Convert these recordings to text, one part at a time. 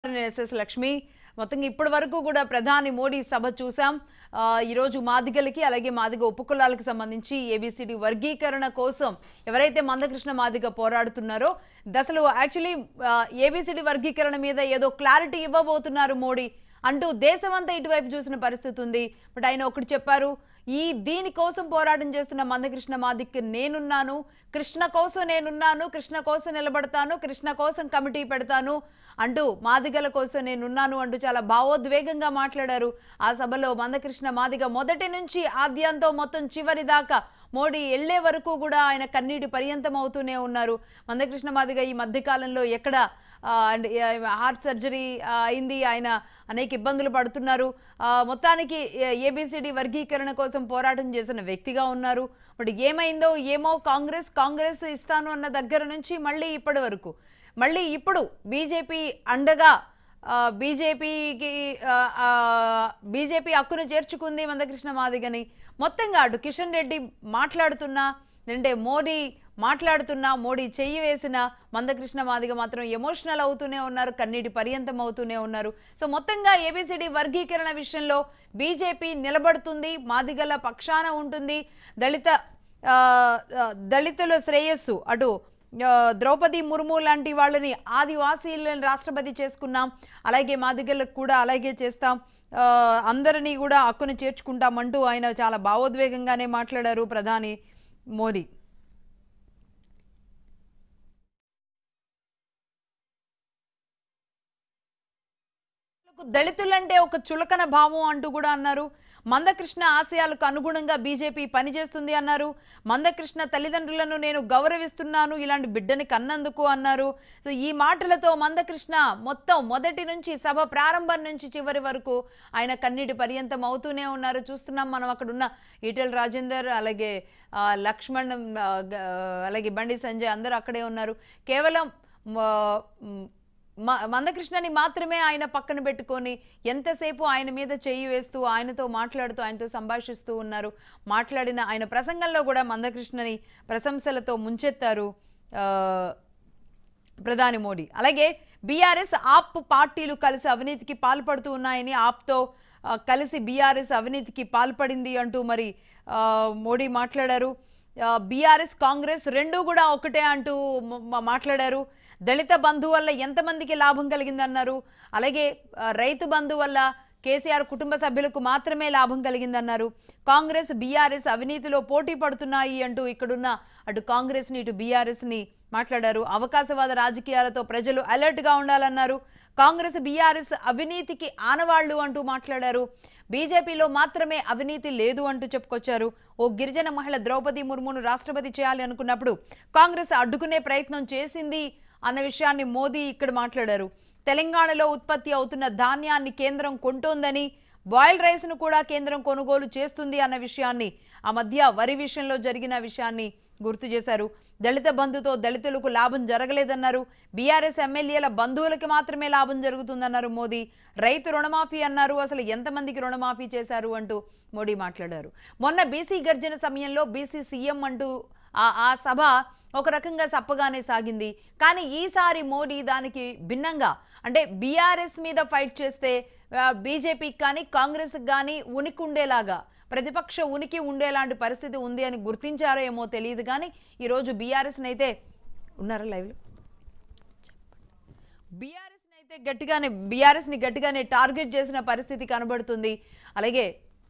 SS Lakshmi మొత్తంగా ఇప్పటి వరకు కూడా ప్రధాని మోడీ సభ చూసాం ఆ, ఈరోజు మాదిగలకి అలాగే మాదిగ ఉపకులాలకు సంబంధించి ఏబిసిడి వర్గీకరణ కోసం ఎవరైతే మందకృష్ణ మాదిగ పోరాడుతున్నారో దశలు యాక్చువల్లీ ఏబిసిడి వర్గీకరణ మీద ఏదో క్లారిటీ ఇవ్వబోతున్నారు మోడీ అంటూ దేశమంతా ఇటువైపు చూసిన పరిస్థితి ఉంది బట్ ఆయన ఒకటి చెప్పారు ఈ దీని కోసం పోరాటం చేస్తున్న మందకృష్ణ మాదిక్ నేనున్నాను కృష్ణ కోసం నేనున్నాను కృష్ణ కోసం నిలబడతాను కృష్ణ కోసం కమిటీ పెడతాను అంటూ మాదిగల కోసం నేనున్నాను అంటూ చాలా భావోద్వేగంగా మాట్లాడారు ఆ సభలో మందకృష్ణ మాదిగ మొదటి నుంచి ఆద్యంతో మొత్తం చివరి దాకా మోడీ వెళ్లే వరకు కూడా ఆయన కన్నీటి పర్యంతం అవుతూనే ఉన్నారు మందకృష్ణ మాదిగ ఈ మధ్య కాలంలో ఎక్కడ ఆ, అండ్ ఆ, హార్ట్ సర్జరీ ఆ, అయింది ఆయన అనేక ఇబ్బందులు పడుతున్నారు ఆ, మొత్తానికి ఏబిసిడి వర్గీకరణ కోసం పోరాటం చేసిన వ్యక్తిగా ఉన్నారు బట్ ఏమైందో ఏమో కాంగ్రెస్ కాంగ్రెస్ ఇస్తాను అన్న దగ్గర నుంచి మళ్ళీ ఇప్పటి వరకు మళ్ళీ ఇప్పుడు బీజేపీ అండగా ఆ, బీజేపీకి ఆ, ఆ, బీజేపీ హక్కును చేర్చుకుంది మందకృష్ణ మాదిగని మొత్తంగా అటు కిషన్ రెడ్డి మాట్లాడుతున్నా అంటే మోడీ మాట్లాడుతున్నా మోడీ చెయ్యి వేసిన మందకృష్ణ మాదిగ మాత్రం ఎమోషనల్ అవుతూనే ఉన్నారు కన్నీటి పర్యంతం అవుతూనే ఉన్నారు సో మొత్తంగా ఏబిసిడి వర్గీకరణ విషయంలో బీజేపీ నిలబడుతుంది మాదిగల పక్షాన ఉంటుంది దళిత ఆ, ఆ, దళితుల శ్రేయస్సు అటు ఆ, ద్రౌపది ముర్ము లాంటి వాళ్ళని ఆదివాసీలను రాష్ట్రపతి చేసుకున్నాం అలాగే మాదిగలకు కూడా అలాగే చేస్తాం ఆ, అందరినీ కూడా హక్కును చేర్చుకుంటామంటూ ఆయన చాలా భావోద్వేగంగానే మాట్లాడారు ప్రధాని మోదీ దళితులంటే ఒక చులకన భావం అంటూ కూడా అన్నారు మందకృష్ణ ఆశయాలకు అనుగుణంగా బీజేపీ పనిచేస్తుంది అన్నారు మందకృష్ణ తల్లిదండ్రులను నేను గౌరవిస్తున్నాను ఇలాంటి బిడ్డని కన్నందుకు అన్నారు సో ఈ మాటలతో మందకృష్ణ మొత్తం మొదటి నుంచి సభ ప్రారంభం నుంచి చివరి వరకు ఆయన కన్నీటి పర్యంతం అవుతూనే ఉన్నారు చూస్తున్నాం మనం అక్కడ ఉన్న ఈటెల రాజేందర్ అలాగే ఆ, లక్ష్మణ్ ఆ, గ- అలాగే బండి సంజయ్ అందరూ అక్కడే ఉన్నారు కేవలం మ- మ్, మ- మందకృష్ణని మాత్రమే ఆయన పక్కన పెట్టుకొని ఎంతసేపు ఆయన మీద చెయ్యి వేస్తూ ఆయనతో మాట్లాడుతూ ఆయనతో సంభాషిస్తూ ఉన్నారు మాట్లాడిన ఆయన ప్రసంగంలో కూడా మందకృష్ణని ప్రశంసలతో ముంచెత్తారు ఆ, ప్రధాని మోడీ అలాగే బీఆర్ఎస్ ఆప్ పార్టీలు కలిసి అవినీతికి పాల్పడుతూ ఉన్నాయని ఆప్తో ఆ, కలిసి బీఆర్ఎస్ అవినీతికి పాల్పడింది అంటూ మరి ఆ, మోడీ మాట్లాడారు బీఆర్ఎస్ కాంగ్రెస్ రెండూ కూడా ఒకటే అంటూ మ- మ- మాట్లాడారు దళిత బంధు వల్ల ఎంతమందికి లాభం కలిగిందన్నారు అలాగే ఆ, రైతు బంధు వల్ల కేసీఆర్ కుటుంబ సభ్యులకు మాత్రమే లాభం కలిగిందన్నారు కాంగ్రెస్ బీఆర్ఎస్ అవినీతిలో పోటీ పడుతున్నాయి అంటూ ఇక్కడున్న అటు కాంగ్రెస్ని ఇటు బీఆర్ఎస్ని మాట్లాడారు అవకాశవాద రాజకీయాలతో ప్రజలు అలర్ట్గా ఉండాలన్నారు కాంగ్రెస్ బీఆర్ఎస్ అవినీతికి ఆనవాళ్లు అంటూ మాట్లాడారు బీజేపీలో మాత్రమే అవినీతి లేదు అంటూ చెప్పుకొచ్చారు ఓ గిరిజన మహిళ ద్రౌపది ముర్మును రాష్ట్రపతి చేయాలి అనుకున్నప్పుడు కాంగ్రెస్ అడ్డుకునే ప్రయత్నం చేసింది అన్న విషయాన్ని మోదీ ఇక్కడ మాట్లాడారు తెలంగాణలో ఉత్పత్తి అవుతున్న ధాన్యాన్ని కేంద్రం కొంటోందని బాయిల్డ్ రైస్ను కూడా కేంద్రం కొనుగోలు చేస్తుంది అన్న విషయాన్ని ఆ మధ్య వరి విషయంలో జరిగిన విషయాన్ని గుర్తు చేశారు దళిత బంధుతో దళితులకు లాభం జరగలేదన్నారు బీఆర్ఎస్ ఎమ్మెల్యేల బంధువులకి మాత్రమే లాభం జరుగుతుందన్నారు మోదీ రైతు రుణమాఫీ అన్నారు అసలు ఎంతమందికి రుణమాఫీ చేశారు అంటూ మోడీ మాట్లాడారు మొన్న బీసీ గర్జన సమయంలో బీసీ సీఎం అంటూ ఆ ఆ సభ ఒక రకంగా సప్పగానే సాగింది కానీ ఈసారి మోడీ దానికి భిన్నంగా అంటే బీఆర్ఎస్ మీద ఫైట్ చేస్తే బీజేపీకి కానీ కాంగ్రెస్కి కానీ ఉనికి ఉండేలాగా ప్రతిపక్ష ఉనికి ఉండేలాంటి పరిస్థితి ఉంది అని గుర్తించారో ఏమో తెలియదు కానీ ఈరోజు బీఆర్ఎస్ని అయితే ఉన్నారా లైవ్లో బీఆర్ఎస్ అయితే గట్టిగానే బీఆర్ఎస్ ని గట్టిగానే టార్గెట్ చేసిన పరిస్థితి కనబడుతుంది అలాగే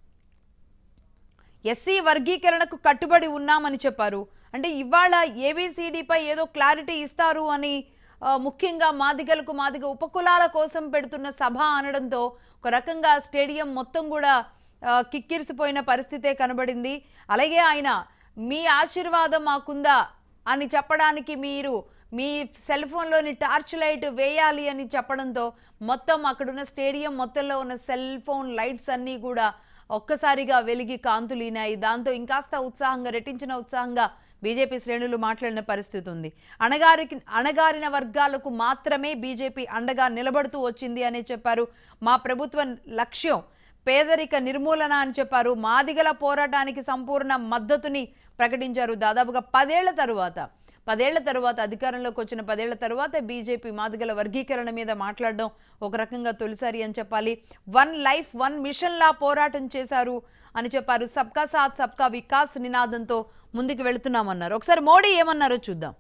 ఎస్సీ వర్గీకరణకు కట్టుబడి ఉన్నామని చెప్పారు అంటే ఇవాళ ఏబిసిడిపై ఏదో క్లారిటీ ఇస్తారు అని ఆ, ముఖ్యంగా మాదిగలకు మాదిగ ఉపకులాల కోసం పెడుతున్న సభ అనడంతో ఒక రకంగా స్టేడియం మొత్తం కూడా ఆ, కిక్కిరిసిపోయిన పరిస్థితే కనబడింది అలాగే ఆయన మీ ఆశీర్వాదం మాకుందా అని చెప్పడానికి మీరు మీ సెల్ ఫోన్లోని టార్చ్ లైట్ వేయాలి అని చెప్పడంతో మొత్తం అక్కడున్న స్టేడియం మొత్తంలో ఉన్న సెల్ ఫోన్ లైట్స్ అన్నీ కూడా ఒక్కసారిగా వెలిగి కాంతులీనాయి దాంతో ఇంకాస్త ఉత్సాహంగా రెట్టించిన ఉత్సాహంగా బీజేపీ శ్రేణులు మాట్లాడిన పరిస్థితి ఉంది అణగారికి అణగారిన వర్గాలకు మాత్రమే బీజేపీ అండగా నిలబడుతూ వచ్చింది అనే చెప్పారు మా ప్రభుత్వ లక్ష్యం పేదరిక నిర్మూలన అని చెప్పారు మాదిగల పోరాటానికి సంపూర్ణ మద్దతుని ప్రకటించారు దాదాపుగా పదేళ్ల తరువాత పదేళ్ల తర్వాత అధికారంలోకి వచ్చిన పదేళ్ల తర్వాత బీజేపీ మాదిగల వర్గీకరణ మీద మాట్లాడడం ఒక రకంగా తొలిసారి అని చెప్పాలి వన్ లైఫ్ వన్ మిషన్ లా పోరాటం చేశారు అని చెప్పారు సబ్కా సాత్ సబ్కా వికాస్ నినాదంతో ముందుకు వెళుతున్నామన్నారు ఒకసారి మోడీ ఏమన్నారో చూద్దాం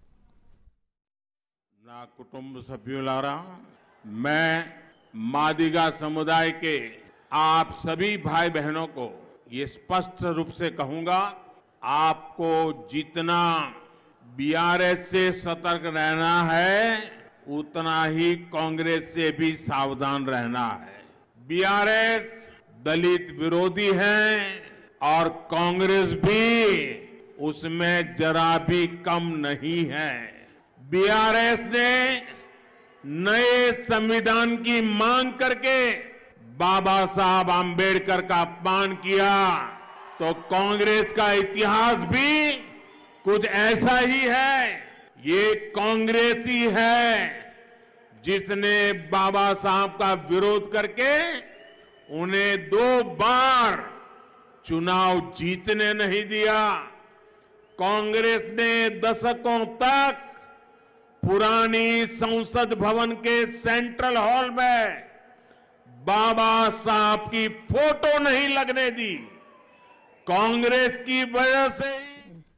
ना कुटुंब सभ्युलारा मैं मादिगा समुदाय के आप सभी भाई बहनों को ये स्पष्ट रूप से कहूंगा आपको जितना बीआरएस से सतर्क रहना है उतना ही कांग्रेस से भी सावधान रहना है बीआरएस दलित विरोधी है और कांग्रेस भी उसमें जरा भी कम नहीं है बीआरएस ने नए संविधान की मांग करके बाबा साहब आम्बेडकर का अपमान किया तो कांग्रेस का इतिहास भी कुछ ऐसा ही है ये कांग्रेस ही है जिसने बाबा साहब का विरोध करके उन्हें दो बार चुनाव जीतने नहीं दिया कांग्रेस ने दशकों तक पुरानी संसद भवन के सेंट्रल हॉल में बाबा साहब की फोटो नहीं लगने दी कांग्रेस की वजह से ही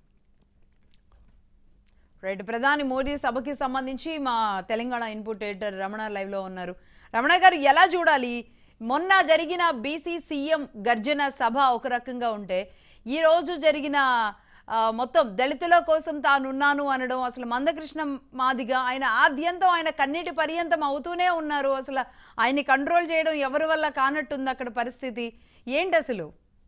రైట్ ప్రధాని మోడీ సభకి సంబంధించి మా Telangana input editor Ramana live లో ఉన్నారు రమణ గారు ఎలా చూడాలి మొన్న జరిగిన బీసీ సీఎం గర్జన సభ ఒక రకంగా ఉంటే ఈ రోజు జరిగిన ఆ, మొత్తం దళితుల కోసం తానున్నాను అనడం అసలు మందకృష్ణ మాదిగా ఆయన ఆద్యంతం ఆయన కన్నీటి పర్యంతం అవుతూనే ఉన్నారు అసలు ఆయన్ని కంట్రోల్ చేయడం ఎవరి వల్ల కానట్టుంది అక్కడ పరిస్థితి ఏంటి అసలు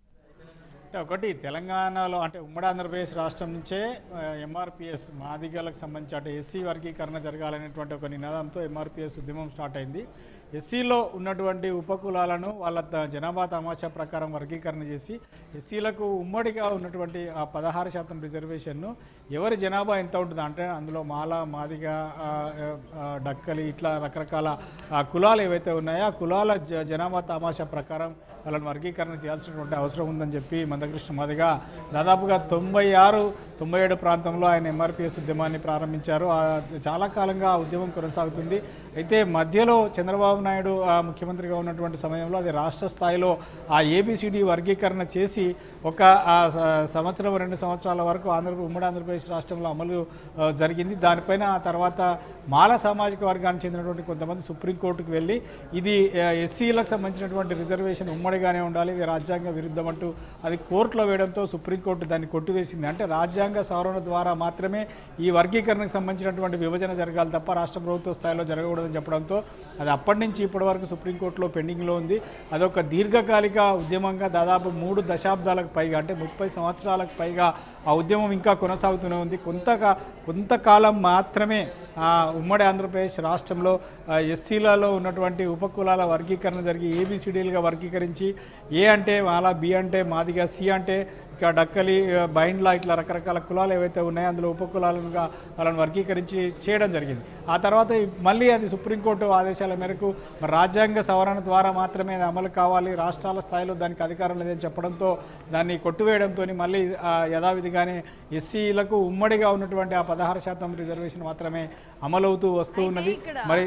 అంటే ఒకటి తెలంగాణలో అంటే ఉమ్మడి ఆంధ్రప్రదేశ్ రాష్ట్రం నుంచే ఎంఆర్పిఎస్ మాదిగలకు సంబంధించి అంటే ఎస్సీ వర్గీకరణ జరగాలనేటువంటి ఒక నినాదంతో ఎంఆర్పిఎస్ ఉద్యమం స్టార్ట్ అయింది ఎస్సీలో ఉన్నటువంటి ఉపకులాలను వాళ్ళ త- జనాభా తమాషా ప్రకారం వర్గీకరణ చేసి ఎస్సీలకు ఉమ్మడిగా ఉన్నటువంటి ఆ పదహారు శాతం రిజర్వేషన్ను ఎవరి జనాభా ఎంత ఉంటుంది అంటే అందులో మాల మాదిగ ఆ, ఆ, డక్కలి ఇట్లా రకరకాల ఆ కులాలు ఏవైతే ఉన్నాయో ఆ కులాల జ- జనాభా తమాషా ప్రకారం వాళ్ళని వర్గీకరణ చేయాల్సినటువంటి అవసరం ఉందని చెప్పి మందకృష్ణ మాదిగా దాదాపుగా తొంభై ఆరు తొంభై ఏడు ప్రాంతంలో ఆయన ఎంఆర్పిఎస్ ఉద్యమాన్ని ప్రారంభించారు ఆ చాలా కాలంగా ఆ ఉద్యమం కొనసాగుతుంది అయితే మధ్యలో చంద్రబాబు నాయుడు ఆ ముఖ్యమంత్రిగా ఉన్నటువంటి సమయంలో అది రాష్ట్ర స్థాయిలో ఆ ఏబిసిడి వర్గీకరణ చేసి ఒక ఆ స- సంవత్సరం రెండు సంవత్సరాల వరకు ఆంధ్ర ఉమ్మడి ఆంధ్రప్రదేశ్ రాష్ట్రంలో అమలు ఆ, జరిగింది దానిపైన ఆ తర్వాత మాల సామాజిక వర్గానికి చెందినటువంటి కొంతమంది సుప్రీంకోర్టుకు వెళ్ళి ఇది ఆ, ఎస్సీలకు సంబంధించినటువంటి రిజర్వేషన్ ఉమ్మడిగానే ఉండాలి ఇది రాజ్యాంగ విరుద్ధం అంటూ అది కోర్టులో వేయడంతో సుప్రీంకోర్టు దాన్ని కొట్టివేసింది అంటే రాజ్యాంగ సవరణ ద్వారా మాత్రమే ఈ వర్గీకరణకు సంబంధించినటువంటి విభజన జరగాలి తప్ప రాష్ట్ర ప్రభుత్వ స్థాయిలో జరగకూడదని చెప్పడంతో అది అప్పటి నుంచి ఇప్పటి వరకు సుప్రీంకోర్టులో పెండింగ్లో ఉంది అదొక దీర్ఘకాలిక ఉద్యమంగా దాదాపు మూడు దశాబ్దాలకు పైగా అంటే ముప్పై సంవత్సరాలకు పైగా ఆ ఉద్యమం ఇంకా కొనసాగుతూనే ఉంది కొంతగా కొంతకాలం మాత్రమే ఆ ఉమ్మడి ఆంధ్రప్రదేశ్ రాష్ట్రంలో ఆ, ఎస్సీలలో ఉన్నటువంటి ఉపకులాల వర్గీకరణ జరిగి ఏబిసిడీలుగా వర్గీకరించి ఏ అంటే మాలా బి అంటే మాదిగా సి అంటే ఇక డక్కలి ఆ, బైండ్లా ఇట్లా రకరకాల కులాలు ఏవైతే ఉన్నాయో అందులో ఉపకులాలుగా వాళ్ళని వర్గీకరించి చేయడం జరిగింది ఆ తర్వాత ఈ- మళ్ళీ అది సుప్రీంకోర్టు ఆదేశాల మేరకు మరి రాజ్యాంగ సవరణ ద్వారా మాత్రమే అది అమలు కావాలి రాష్ట్రాల స్థాయిలో దానికి అధికారం లేదని చెప్పడంతో దాన్ని కొట్టివేయడంతో మళ్ళీ ఆ, యథావిధిగానే ఎస్సీలకు ఉమ్మడిగా ఉన్నటువంటి ఆ పదహారు శాతం రిజర్వేషన్ మాత్రమే అమలవుతూ వస్తూ ఉన్నది ఇక్కడ- మరి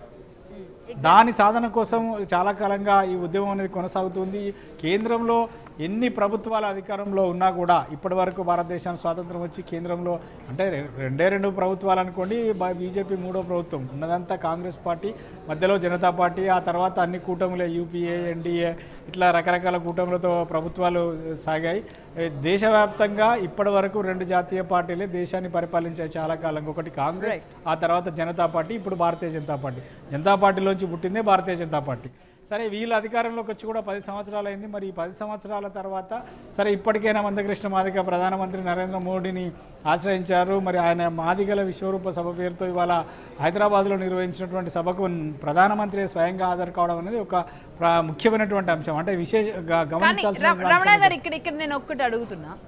దాని సాధన కోసం చాలా కాలంగా ఈ ఉద్యమం అనేది కొనసాగుతుంది కేంద్రంలో ఎన్ని ప్రభుత్వాల అధికారంలో ఉన్నా కూడా ఇప్పటి వరకు భారతదేశానికి స్వాతంత్రం వచ్చి కేంద్రంలో అంటే రె- రెండే రెండు ప్రభుత్వాలు అనుకోండి బ- బీజేపీ మూడో ప్రభుత్వం ఉన్నదంతా కాంగ్రెస్ పార్టీ మధ్యలో జనతా పార్టీ ఆ తర్వాత అన్ని కూటములే యూపీఏ ఎన్డీఏ ఇట్లా రకరకాల కూటములతో ప్రభుత్వాలు సాగాయి ఏ, దేశవ్యాప్తంగా ఇప్పటి వరకు రెండు జాతీయ పార్టీలే దేశాన్ని పరిపాలించాయి చాలా కాలంగా ఒకటి కాంగ్రెస్ ఆ తర్వాత జనతా పార్టీ ఇప్పుడు భారతీయ జనతా పార్టీ జనతా పార్టీలోంచి పుట్టిందే భారతీయ జనతా పార్టీ సరే వీళ్ళు అధికారంలోకి వచ్చి కూడా పది సంవత్సరాలు అయింది మరి ఈ పది సంవత్సరాల తర్వాత సరే ఇప్పటికైనా మందకృష్ణ మాదిగ ప్రధానమంత్రి నరేంద్ర మోడీని ఆశ్రయించారు మరి ఆయన మాదిగల విశ్వరూప సభ పేరుతో ఇవాళ హైదరాబాద్లో నిర్వహించినటువంటి సభకు ప్రధానమంత్రి స్వయంగా హాజరు కావడం అనేది ఒక ప్ర- ముఖ్యమైనటువంటి అంశం అంటే విశేష గ- కానీ గమనించాల్సిన ర- రమణ గారు ఇక్కడ ఇక్కడ నేను ఒక్కటి అడుగుతున్నా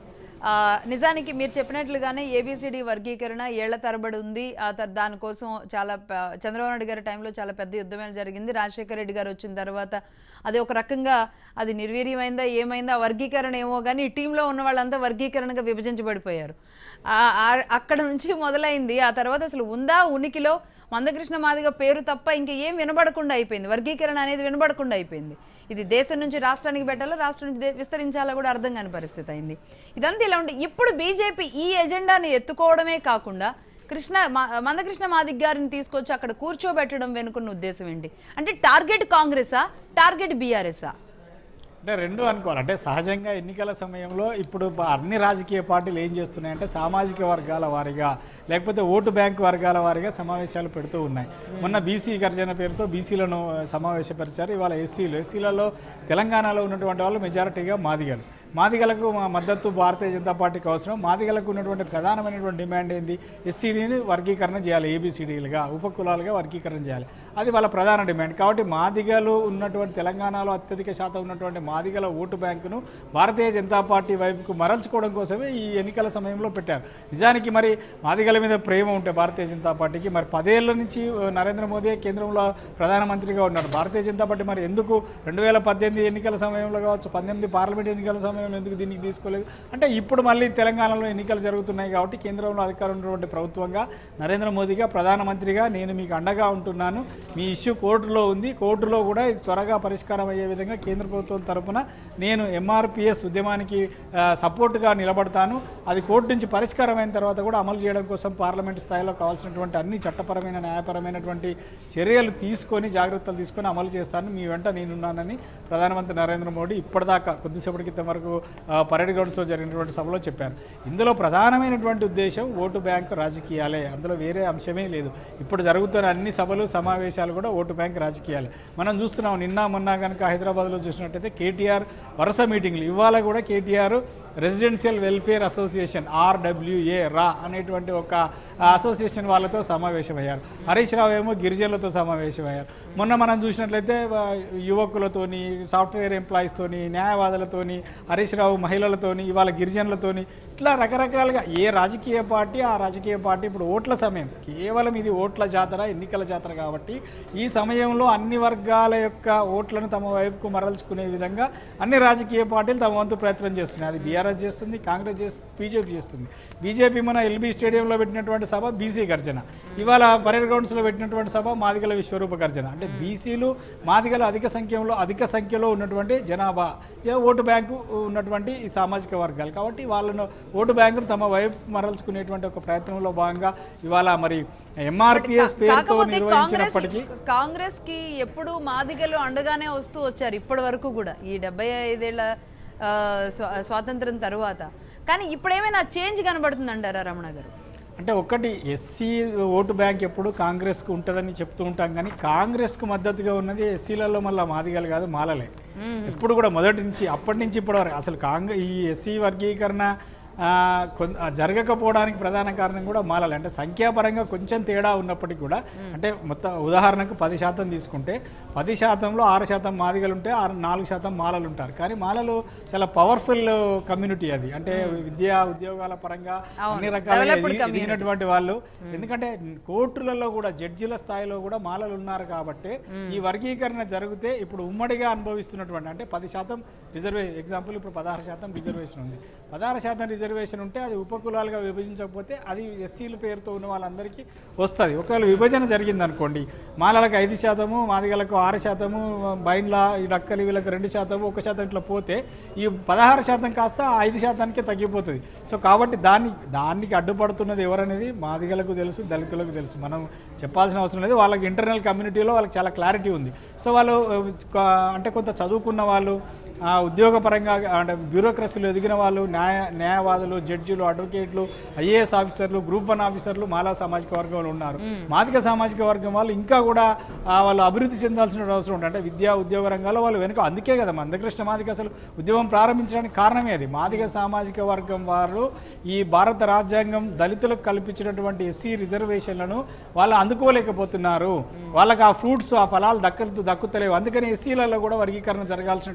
ఆ, నిజానికి మీరు చెప్పినట్లుగానే ఏబిసిడి వర్గీకరణ ఏళ్ల తరబడి ఉంది ఆ తర్ దానికోసం చాలా ప- చంద్రబాబు నాయుడు గారి టైంలో చాలా పెద్ద యుద్ధమే జరిగింది రాజశేఖర రెడ్డి గారు వచ్చిన తర్వాత అది ఒక రకంగా అది నిర్వీర్యమైందా ఏమైందా ఆ వర్గీకరణ ఏమో కానీ ఈ టీంలో ఉన్న వాళ్ళంతా వర్గీకరణగా విభజించబడిపోయారు ఆ- ఆ- అక్కడ నుంచి మొదలైంది ఆ తర్వాత అసలు ఉందా ఉనికిలో మందకృష్ణ మాదిగ పేరు తప్ప ఇంకా ఏం వినబడకుండా అయిపోయింది వర్గీకరణ అనేది వినబడకుండా అయిపోయింది ఇది దేశం నుంచి రాష్ట్రానికి పెట్టాలా రాష్ట్రం నుంచి దే- విస్తరించాలా కూడా అర్థం కాని పరిస్థితి అయింది ఇదంతా ఇలా ఉంటే ఇప్పుడు బీజేపీ ఈ ఎజెండాని ఎత్తుకోవడమే కాకుండా కృష్ణ మా- మందకృష్ణ మాదిగ్ గారిని తీసుకొచ్చి అక్కడ కూర్చోబెట్టడం వెనుకున్న ఉద్దేశం ఏంటి అంటే టార్గెట్ కాంగ్రెసా టార్గెట్ బీఆర్ఎస్ఆ అంటే రెండు అనుకోవాలి అంటే సహజంగా ఎన్నికల సమయంలో ఇప్పుడు బ- అన్ని రాజకీయ పార్టీలు ఏం చేస్తున్నాయంటే సామాజిక వర్గాల వారీగా లేకపోతే ఓటు బ్యాంక్ వర్గాల వారీగా సమావేశాలు పెడుతూ ఉన్నాయి మొన్న బీసీ గర్జన పేరుతో బీసీలను సమావేశపరిచారు ఇవాళ ఎస్సీలు ఎస్సీలలో తెలంగాణలో ఉన్నటువంటి వాళ్ళు మెజారిటీగా మాదిగలు మాదిగలకు మా మద్దతు భారతీయ జనతా పార్టీకి అవసరం మాదిగలకు ఉన్నటువంటి ప్రధానమైనటువంటి డిమాండ్ ఏంది ఎస్సీని వర్గీకరణ చేయాలి ఏబిసిడీలుగా ఉపకులాలుగా వర్గీకరణ చేయాలి అది వాళ్ళ ప్రధాన డిమాండ్ కాబట్టి మాదిగలు ఉన్నటువంటి తెలంగాణలో అత్యధిక శాతం ఉన్నటువంటి మాదిగల ఓటు బ్యాంకును భారతీయ జనతా పార్టీ వైపుకు మరల్చుకోవడం కోసమే ఈ ఎన్నికల సమయంలో పెట్టారు నిజానికి మరి మాదిగల మీద ప్రేమ ఉంటే భారతీయ జనతా పార్టీకి మరి పదేళ్ల నుంచి ఆ, నరేంద్ర మోదీ కేంద్రంలో ప్రధానమంత్రిగా ఉన్నారు భారతీయ జనతా పార్టీ మరి ఎందుకు రెండు వేల పద్దెనిమిది ఎన్నికల సమయంలో కావచ్చు పద్దెనిమిది పార్లమెంట్ ఎన్నికల సమయంలో ఎందుకు దీనికి తీసుకోలేదు అంటే ఇప్పుడు మళ్ళీ తెలంగాణలో ఎన్నికలు జరుగుతున్నాయి కాబట్టి కేంద్రంలో అధికారం ఉన్నటువంటి ప్రభుత్వంగా నరేంద్ర మోదీగా ప్రధానమంత్రిగా నేను మీకు అండగా ఉంటున్నాను మీ ఇష్యూ కోర్టులో ఉంది కోర్టులో కూడా ఇది త్వరగా పరిష్కారం అయ్యే విధంగా కేంద్ర ప్రభుత్వం తరపున నేను ఎంఆర్పిఎస్ ఉద్యమానికి ఆ, సపోర్టుగా నిలబడతాను అది కోర్టు నుంచి పరిష్కారం అయిన తర్వాత కూడా అమలు చేయడం కోసం పార్లమెంట్ స్థాయిలో కావాల్సినటువంటి అన్ని చట్టపరమైన న్యాయపరమైనటువంటి చర్యలు తీసుకొని జాగ్రత్తలు తీసుకొని అమలు చేస్తాను మీ వెంట నేనున్నానని ప్రధానమంత్రి నరేంద్ర మోడీ ఇప్పటిదాకా కొద్దిసేపటి క్రితం వరకు ఆ, పరేడ్ గ్రౌండ్స్లో జరిగినటువంటి సభలో చెప్పారు ఇందులో ప్రధానమైనటువంటి ఉద్దేశం ఓటు బ్యాంకు రాజకీయాలే అందులో వేరే అంశమే లేదు ఇప్పుడు జరుగుతున్న అన్ని సభలు సమావేశాలు కూడా ఓటు బ్యాంక్ రాజకీయాలే మనం చూస్తున్నాం నిన్న మొన్న కనుక హైదరాబాద్లో చూసినట్టయితే కేటీఆర్ వరుస మీటింగ్లు ఇవాళ కూడా KTR residential welfare association RWA రా అనేటువంటి ఒక అసోసియేషన్ వాళ్ళతో సమావేశమయ్యారు హరీష్ రావు ఏమో గిరిజనులతో సమావేశమయ్యారు మొన్న మనం చూసినట్లయితే ఆ, యువకులతోని సాఫ్ట్వేర్ ఎంప్లాయీస్తోని న్యాయవాదులతోని హరీష్ రావు మహిళలతోని ఇవాళ గిరిజనులతోని ఇట్లా రకరకాలుగా ఏ రాజకీయ పార్టీ ఆ రాజకీయ పార్టీ ఇప్పుడు ఓట్ల సమయం కేవలం ఇది ఓట్ల జాతర ఎన్నికల జాతర కాబట్టి ఈ సమయంలో అన్ని వర్గాల యొక్క ఓట్లను తమ వైపుకు మరల్చుకునే విధంగా అన్ని రాజకీయ పార్టీలు తమ వంతు ప్రయత్నం చేస్తున్నాయి అది బీఆర్ఎస్ చేస్తుంది కాంగ్రెస్ చేస్తుంది బీజేపీ చేస్తుంది బీజేపీ మన ఎల్బీ స్టేడియంలో పెట్టినటువంటి సభ బీసీ గర్జన ఇవాళ పరేడ్ గ్రౌండ్స్లో పెట్టినటువంటి సభ మాదిగల విశ్వరూప గర్జన అంటే బీసీలు మాదిగల అధిక సంఖ్యలో అధిక సంఖ్యలో ఉన్నటువంటి జనాభా జ- ఓటు బ్యాంకు ఉన్నటువంటి ఈ సామాజిక వర్గాలు కాబట్టి వాళ్ళను ఓటు బ్యాంకును తమ వైపు మరల్చుకునేటువంటి ఒక ప్రయత్నంలో భాగంగా ఇవాళ మరి ఎంఆర్పిఎస్ పేరుతో కాకపోతే కాంగ్రెస్ నిర్వహించినప్పటికీ కాంగ్రెస్ కి ఎప్పుడు మాదిగలు అండగానే వస్తూ వచ్చారు ఇప్పటి వరకు కూడా ఈ డెబ్బై ఐదేళ్ల ఆ, స్వా- స్వాతంత్రం తరువాత కానీ ఇప్పుడేమైనా చేంజ్ కనబడుతుంది అంటారా రమణ గారు అంటే ఒకటి ఎస్సీ ఓటు బ్యాంక్ ఎప్పుడు కాంగ్రెస్కు ఉంటుందని చెప్తూ ఉంటాం కానీ కాంగ్రెస్కు మద్దతుగా ఉన్నది ఎస్సీలలో మళ్ళీ మాదిగలు కాదు మాలలే ఎప్పుడు కూడా మొదటి నుంచి అప్పటి నుంచి ఇప్పటి వరకు అసలు కాంగ్రెస్ ఈ ఎస్సీ వర్గీకరణ ఆ, కొన్- ఆ, జరగకపోవడానికి ప్రధాన కారణం కూడా మాలలే అంటే సంఖ్యాపరంగా కొంచెం తేడా ఉన్నప్పటికీ కూడా అంటే మొత్తం ఉదాహరణకు పది శాతం తీసుకుంటే పది శాతంలో ఆరు శాతం మాదిగలు ఉంటే ఆరు నాలుగు శాతం మాలలు ఉంటారు కానీ మాలలు చాలా పవర్ఫుల్ కమ్యూనిటీ అది అంటే విద్యా ఉద్యోగాల పరంగా అన్ని రకాలుగా Developed ఎదిగి- ఎదిగినటువంటి వాళ్ళు ఎందుకంటే కోర్టులలో కూడా జడ్జిల స్థాయిలో కూడా మాలలు ఉన్నారు కాబట్టి ఈ వర్గీకరణ జరిగితే ఇప్పుడు ఉమ్మడిగా అనుభవిస్తున్నటువంటి అంటే పది శాతం రిజర్వే ఎగ్జాంపుల్ ఇప్పుడు పదహారు శాతం రిజర్వేషన్ ఉంది పదహారు శాతం రిజర్వేషన్ ఉంటే అది ఉపకులాలుగా విభజించకపోతే అది ఎస్సీల పేరుతో ఉన్న వాళ్ళందరికీ వస్తుంది ఒకవేళ విభజన జరిగింది అనుకోండి మాలలకు ఐదు శాతము మాదిగలకు ఆరు శాతము బైండ్ల ఈ డక్కలు వీళ్ళకి రెండు శాతము ఒక శాతం ఇట్లా పోతే ఈ పదహారు శాతం కాస్త ఆ ఐదు శాతానికే తగ్గిపోతుంది సో కాబట్టి దాన్ని దానికి అడ్డుపడుతున్నది ఎవరనేది మాదిగలకు తెలుసు దళితులకు తెలుసు మనం చెప్పాల్సిన అవసరం లేదు వాళ్ళకి ఇంటర్నల్ కమ్యూనిటీలో వాళ్ళకి చాలా క్లారిటీ ఉంది సో వాళ్ళు ఆ, క- అంటే కొంత చదువుకున్న వాళ్ళు ఆ, ఉద్యోగపరంగా అంటే బ్యూరోక్రసీలో ఎదిగిన వాళ్ళు న్యాయ న్యాయవాదులు జడ్జిలు అడ్వకేట్లు ఐఏఎస్ ఆఫీసర్లు గ్రూప్ వన్ ఆఫీసర్లు మాలా సామాజిక వర్గంలో ఉన్నారు మాదిక సామాజిక వర్గం వాళ్ళు ఇంకా కూడా ఆ, వాళ్ళు అభివృద్ధి చెందాల్సిన అవసరం ఉంటుంది అంటే విద్యా ఉద్యోగ రంగాల్లో వాళ్ళు వెనుక అందుకే కదా మందకృష్ణ మాదిక అసలు ఉద్యమం ప్రారంభించడానికి కారణమే అది మాదిక సామాజిక వర్గం వారు ఈ భారత రాజ్యాంగం దళితులకు కల్పించినటువంటి ఎస్సీ రిజర్వేషన్లను వాళ్ళు అందుకోలేకపోతున్నారు వాళ్ళకి ఆ ఫ్రూట్స్ ఆ ఫలాలు దక్కలు దక్కుతలేవు అందుకని ఎస్సీలలో కూడా వర్గీకరణ జరగాల్సిన అవసరం ఉందని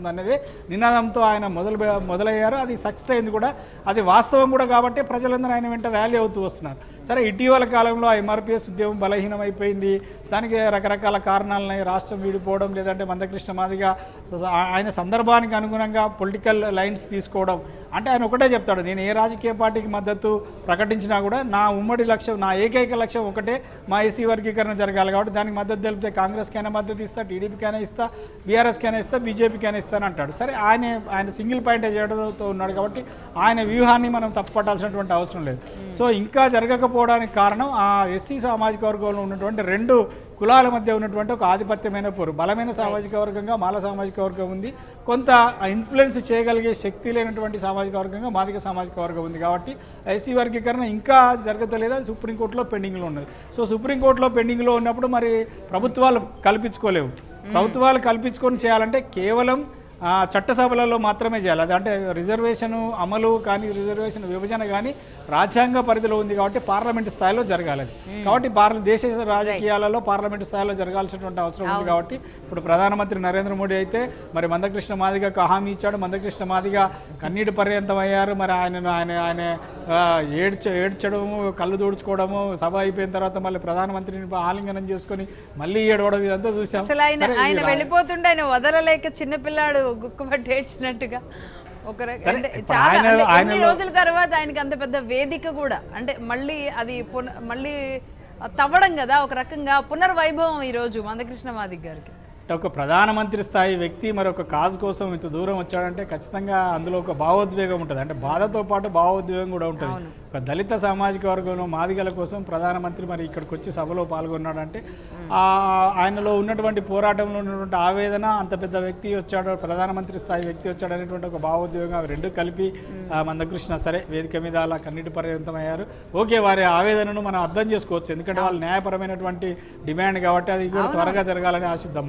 ఉంటుంది అనేది నినాదంతో ఆయన మొదలు మొదలయ్యారు అది సక్సెస్ అయింది కూడా అది వాస్తవం కూడా కాబట్టి ప్రజలందరూ ఆయన వెంట ర్యాలీ అవుతూ వస్తున్నారు సరే ఇటీవల కాలంలో ఆ ఎంఆర్పిఎస్ ఉద్యమం బలహీనమైపోయింది దానికి రకరకాల కారణాలున్నాయి రాష్ట్రం విడిపోవడం లేదంటే మందకృష్ణ మాదిగా స- ఆయన సందర్భానికి అనుగుణంగా పొలిటికల్ లైన్స్ తీసుకోవడం అంటే ఆయన ఒకటే చెప్తాడు నేను ఏ రాజకీయ పార్టీకి మద్దతు ప్రకటించినా కూడా నా ఉమ్మడి లక్ష్యం నా ఏకైక లక్ష్యం ఒకటే మా ఎస్సీ వర్గీకరణ జరగాలి కాబట్టి దానికి మద్దతు తెలిపితే కాంగ్రెస్కైనా మద్దతు ఇస్తా టీడీపీకైనా ఇస్తా బీఆర్ఎస్కైనా ఇస్తా బీజేపీకైనా ఇస్తాను అంటాడు సరే ఆయన ఆయన సింగిల్ పాయింట్ చేయడంతో ఉన్నాడు కాబట్టి ఆయన వ్యూహాన్ని మనం తప్పుపట్టాల్సినటువంటి అవసరం లేదు సో ఇంకా జరగకపోవడానికి కారణం ఆ ఎస్సీ సామాజిక వర్గంలో ఉన్నటువంటి రెండు కులాల మధ్య ఉన్నటువంటి ఒక ఆధిపత్యమైన పోరు బలమైన సామాజిక వర్గంగా మాల సామాజిక వర్గం ఉంది కొంత ఇన్ఫ్లుయెన్స్ చేయగలిగే శక్తి లేనటువంటి సామాజిక వర్గంగా మాదిక సామాజిక వర్గం ఉంది కాబట్టి ఎస్సీ వర్గీకరణ ఇంకా జరగతలేదా సుప్రీంకోర్టులో పెండింగ్లో ఉన్నది సో సుప్రీంకోర్టులో పెండింగ్లో ఉన్నప్పుడు మరి ప్రభుత్వాలు కల్పించుకోలేవు ప్రభుత్వాలు కల్పించుకొని చేయాలంటే కేవలం ఆ, చట్టసభలలో మాత్రమే చేయాలి అది అంటే రిజర్వేషన్ అమలు కానీ రిజర్వేషన్ విభజన కానీ రాజ్యాంగ పరిధిలో ఉంది కాబట్టి పార్లమెంట్ స్థాయిలో జరగాలి అది కాబట్టి పార్ల దేశ రాజకీయాలలో పార్లమెంట్ స్థాయిలో జరగాల్సినటువంటి అవసరం ఉంది కాబట్టి ఇప్పుడు ప్రధానమంత్రి నరేంద్ర మోడీ అయితే మరి మందకృష్ణ మాదిగకు హామీ ఇచ్చాడు మందకృష్ణ మాదిగ కన్నీటి పర్యంతం అయ్యారు మరి ఆయన ఆయన ఆయన ఆ, ఏడ్చ ఏడ్చడము కళ్ళు దూడ్చుకోవడము సభ అయిపోయిన తర్వాత మళ్ళీ ప్రధానమంత్రిని ఆలింగనం చేసుకొని మళ్ళీ ఏడవడం ఇదంతా చూసాం అసలు ఆయన సరే, ఆయన ఇది రా- వెళ్ళిపోతుంటే ఆయన వదలలేక చిన్నపిల్లాడు గుక్కుపట్టి ఏడ్చినట్టుగా ఒక రక- సరే, అంటే ఇప్పుడు చాలా ఆయన- అంటే ఎన్ని ఆయనలో- రోజుల తర్వాత ఆయనకి అంత పెద్ద వేదిక కూడా అంటే మళ్ళీ అది పున- మళ్ళీ తవ్వడం కదా ఒక రకంగా పునర్వైభవం ఈ రోజు మందకృష్ణ మాదిక్ గారికి అంటే ఒక ప్రధానమంత్రి స్థాయి వ్యక్తి మరి ఒక కాజ్ కోసం ఇంత దూరం వచ్చాడంటే ఖచ్చితంగా అందులో ఒక భావోద్వేగం ఉంటుంది అంటే బాధతో పాటు భావోద్వేగం కూడా ఉంటుంది ఒక దళిత సామాజిక వర్గంలో మాదిగల కోసం ప్రధానమంత్రి మరి ఇక్కడికి వచ్చి సభలో పాల్గొన్నాడంటే ఆ ఆయనలో ఉన్నటువంటి పోరాటంలో ఉన్నటువంటి ఆవేదన అంత పెద్ద వ్యక్తి వచ్చాడు ప్రధానమంత్రి స్థాయి వ్యక్తి వచ్చాడు అనేటువంటి ఒక భావోద్వేగం అవి రెండు కలిపి ఆ, మందకృష్ణ సరే వేదిక మీద అలా కన్నీటి పర్యంతం అయ్యారు ఓకే వారి ఆవేదనను మనం అర్థం చేసుకోవచ్చు ఎందుకంటే వాళ్ళు న్యాయపరమైనటువంటి డిమాండ్ కాబట్టి అది కూడా త్వరగా జరగాలని ఆశిద్దాం